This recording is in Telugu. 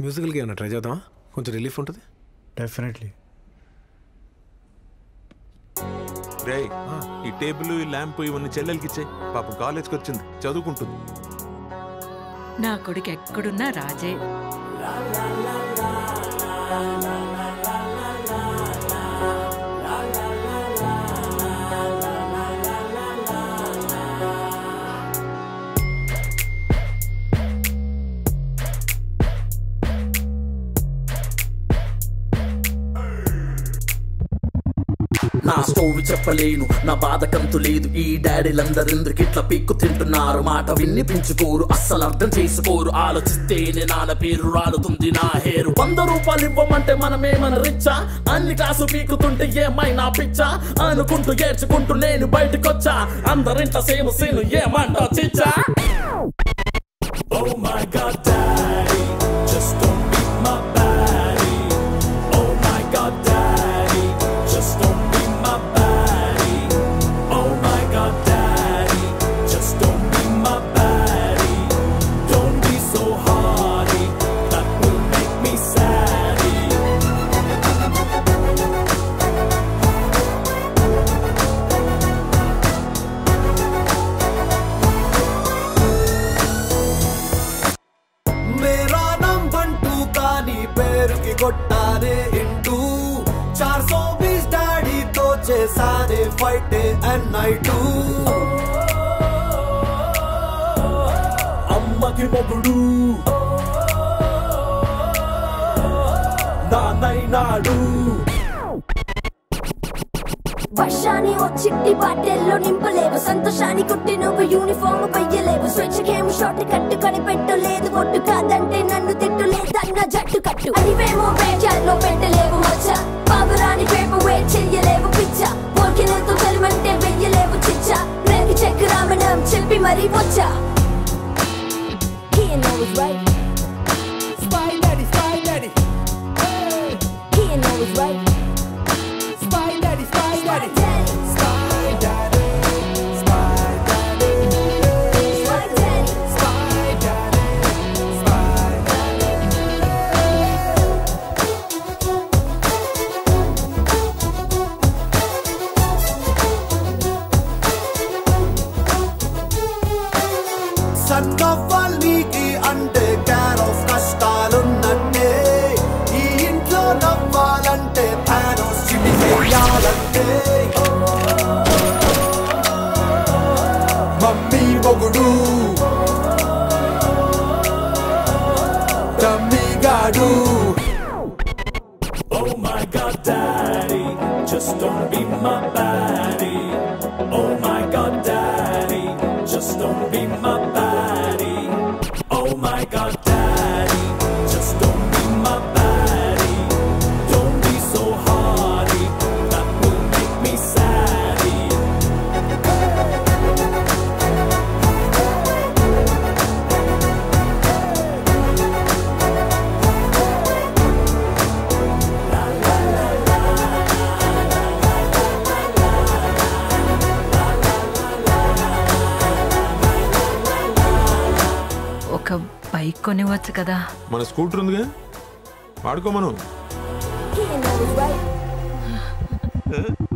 మ్యూజికల్కి ఏమైనా ట్రై చేద్దామా కొంచెం రిలీఫ్ ఉంటుంది డెఫినెట్లీ రే ఈ టేబుల్ ఈ ల్యాంప్ ఇవన్నీ చెల్లెలకి ఇచ్చే పాపం కాలేజ్కి వచ్చింది చదువుకుంటుంది నా కొడుకు ఎక్కడున్నా రాజే నా స్టోవి చెప్పలేను నా బాధ కంతు లేదు ఈ డాడీలందరెందుకు ఇట్లా పీక్కు తింటున్నారు మాట వినిపించుకోరు అస్సలు అర్థం చేసుకోరు ఆలోచిస్తేనే నాన్న పేరు రాలుతుంది నా హేరు వంద రూపాయలు ఇవ్వమంటే మనమేమన రిచ్చా అన్ని క్లాసు పీకుతుంటే ఏమైనా పిచ్చా అనుకుంటూ ఏడ్చుకుంటూ నేను బయటకొచ్చా అందరింట సేమ్ సీను ఏమంటా చిచ్చా Oh my god, daddy, just don't beat my baddie. Oh my god, daddy, just don't be my baddie. Oh my god, daddy, just don't be my baddie. Don't be so hardy, that will make me saddy. मेरा नाम बंटू कानी पैर की కొట్టానే ఇంటూ చార్ సో బీస్ డాడీతో చేసానే ఫైట్ అండ్ నైట్ అమ్మకి మొగుడు నాన్నైనాడు వర్షాన్ని ఓ చిట్టి బాటెల్లో నింపలేవు సంతోషాన్ని కుట్టి నువ్వు యూనిఫామ్ పయ్యలేవు స్వేచ్ఛకేమో షార్ట్ కట్టు కనిపెట్టలేదు ఒట్టు కాదంటే నన్ను తిట్టులేదన్న జట్టు కట్టు అదివేమో పేచాల్లో పెట్టలేవు మచ్చ పావురాని పేపర్ వే చెయ్యలేవు పిచ్చ పోకినతో కలిమంటే వెయ్యలేవు చిచ్చ రేగి చెక్ రామణం చెప్పి మరీ వచ్చా He know it's right. Spy daddy, spy daddy. He know it's right. Spy daddy, spy daddy. Spy daddy. Spy daddy. Spy daddy. Spy daddy. Spy daddy. సన్నవ్వాల్నికి అంటే క్యార్ ఆఫ్ కష్టాలున్నట్టే ఈ ఇంట్లో నవ్వాలంటే థానోస్ చిటి చేయాలంటే మమ్మీ మొగుడు తమ్మిగాడు Oh my god, daddy, just don't be my baddie. Oh my god, daddy, just don't be my baddie. Oh my god, daddy, just don't be my baddie. Don't be so hardy, that will make me saddy. ఒక బైక్ కొనివచ్చు కదా మన స్కూటర్ ఉందిగా వాడుకో మనం He know it's right. A?